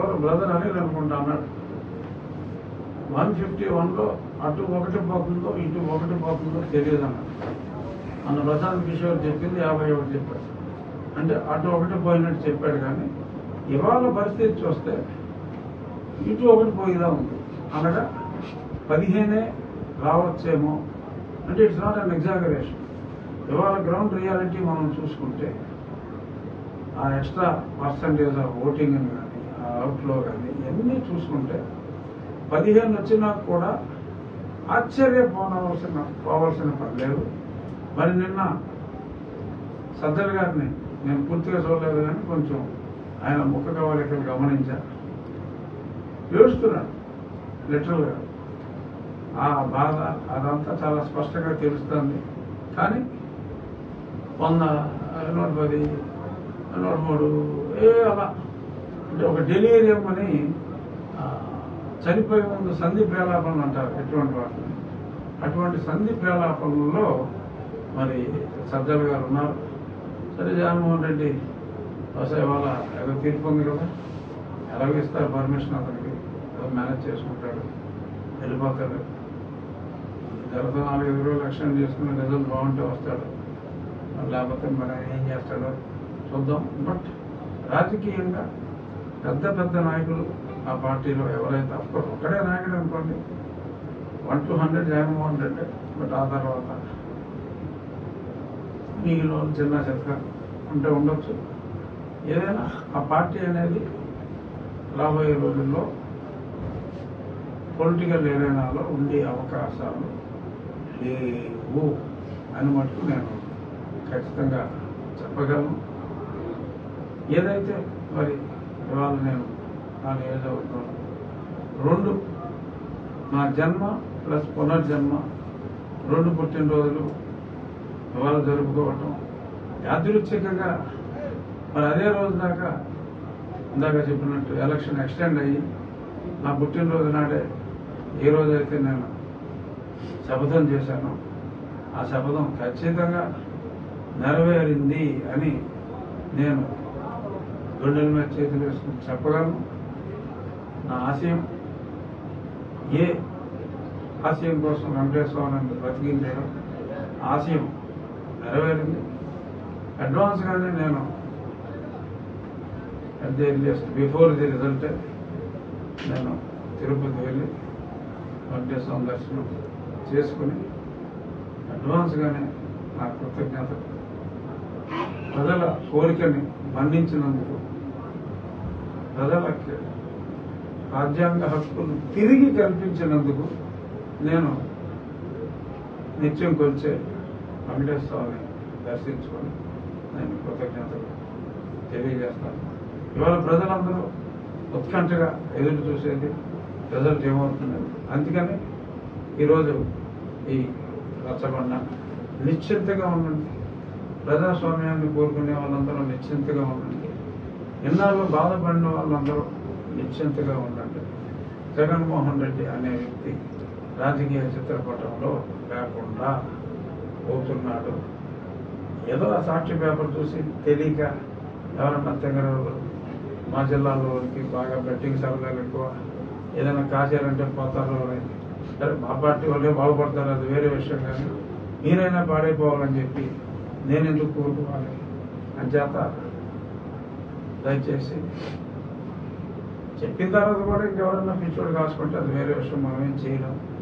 ఎవరు బ్రదర్ అనిల్ అనుకుంటా అన్నాడు వన్ ఫిఫ్టీ వన్లో అటు ఒకటి పోతుందో ఇటు ఒకటి పోతుందో తెలియదు అన్నాడు మన ప్రశాంత్ కిషోర్ చెప్పింది యాభై ఒకటి చెప్పాడు అంటే అటు ఒకటి పోయినట్టు చెప్పాడు కానీ ఇవాళ పరిస్థితి చూస్తే ఇటు ఒకటి పోయిదా ఉంది అనగా పదిహేనే రావచ్చేమో అంటే ఇట్స్ నాట్ అన్ ఎగ్జాగరేషన్ ఇవాళ గ్రౌండ్ రియాలిటీ మనం చూసుకుంటే ఆ ఎక్స్ట్రా పర్సంటేజ్ ఆఫ్ ఓటింగ్ కానీ ఆ అవుట్లో కానీ ఇవన్నీ చూసుకుంటే పదిహేను వచ్చినా కూడా ఆశ్చర్యపోనవలసిన పోవలసిన పని లేదు మరి నిన్న సజ్జల గారిని నేను పూర్తిగా చూడలేదు కానీ కొంచెం ఆయన ముఖ కవలికలు గమనించా ఏడుస్తున్నాడు లిటరల్గా ఆ బాధ అదంతా చాలా స్పష్టంగా తెలుస్తుంది కానీ వంద నూట పది నూట మూడు ఏ అలా అంటే ఒక డెలీరియం అని ఆ, చనిపోయే ముందు సంధి ప్రేలాపనలు అంటారు ఎటువంటి వాటిని అటువంటి సంధి ప్రేలాపనలో మరి సజ్జల గారు ఉన్నారు సరే జగన్మోహన్ రెడ్డి బహుశా ఇవాళ ఏదో తీర్పు ఉంది కదా ఎలాగో ఇస్తారు పర్మిషన్ అతనికి ఏదో మేనేజ్ చేసుకుంటాడు వెళ్ళిపోతాడు గత నాలుగైదు రోజులు ఎక్స్టెండ్ చేసుకుని రిజల్ట్ బాగుంటే వస్తాడు మరి లేకపోతే మరి ఆయన ఏం చేస్తాడో చూద్దాం బట్ రాజకీయంగా పెద్ద పెద్ద నాయకులు ఆ పార్టీలో ఎవరైతే అఫ్కోర్స్ ఒక్కడే నాయకుడు అనుకోండి one to hundred Jaganmohan Reddy but ఆ తర్వాత మిగిలిన వాళ్ళు చిన్న చెత్త ఉంటే ఉండొచ్చు ఏదైనా ఆ పార్టీ అనేది రాబోయే రోజుల్లో పొలిటికల్ ఏరియాలో ఉండే అవకాశాలు లేవు అని మటుకు నేను ఖచ్చితంగా చెప్పగలను ఏదైతే మరి ఇవాళ నేను నా నియోజకవర్గం రెండు నా జన్మ ప్లస్ పునర్జన్మ రెండు పుట్టినరోజులు ఇవాళ జరుపుకోవటం యాదృచ్ఛికంగా మరి అదే రోజు దాకా ఇందాక చెప్పినట్టు ఎలక్షన్ ఎక్స్టెండ్ అయ్యి నా పుట్టినరోజు నాడే ఏ రోజైతే నేను శపథం చేశానో ఆ శపథం ఖచ్చితంగా నెరవేరింది అని నేను గుండెల మీద చేతులు వేసుకుని చెప్పగలను నా ఆశయం ఏ ఆశయం కోసం వెంకటేశ్వరరావు బ్రతికించాడో ఆశయం నెరవేరింది అడ్వాన్స్గానే నేను at the earliest before the result నేను తిరుపతి వెళ్ళి వెంకటేశ్వర దర్శనం చేసుకుని అడ్వాన్స్గానే నా కృతజ్ఞత ప్రజల కోరికని మన్నించినందుకు ప్రజలకి రాజ్యాంగ హక్కులు తిరిగి కల్పించినందుకు నేను నిత్యం కొలిచే వెంకటేశ్వరాన్ని దర్శించుకొని నేను కృతజ్ఞతలు తెలియజేస్తాను ఇవాళ ప్రజలందరూ ఉత్కంఠగా ఎదురు చూసేది రిజల్ట్ ఏమవుతుంది అందుకని ఈరోజు ఈ రచ్చబండ నిశ్చింతగా ఉండండి ప్రజాస్వామ్యాన్ని కోరుకునే వాళ్ళందరూ నిశ్చింతగా ఉండండి ఇన్నాళ్ళు బాధపడిన వాళ్ళందరూ నిశ్చింతగా ఉండండి జగన్మోహన్ రెడ్డి అనే వ్యక్తి రాజకీయ చిత్రపటంలో లేకుండా పోతున్నాడు ఏదో ఆ సాక్షి పేపర్ చూసి తెలియక ఎవరన్నా తెంగరవాళ్ళు మా జిల్లాలో వాళ్ళకి బాగా బెట్టింగ్ సరదాలు ఎక్కువ ఏదైనా కాశారంటే పోతారు అని సరే మా పార్టీ వాళ్ళే బాగుపడతారు అది వేరే విషయం కానీ మీరైనా పాడైపోవాలని చెప్పి నేను ఎందుకు కోరుకోవాలి అంచేత దయచేసి చెప్పిన తర్వాత కూడా ఇంకెవరన్నా పిచ్చోడు కాసుకుంటే అది వేరే విషయం మనం ఏం చేయలేం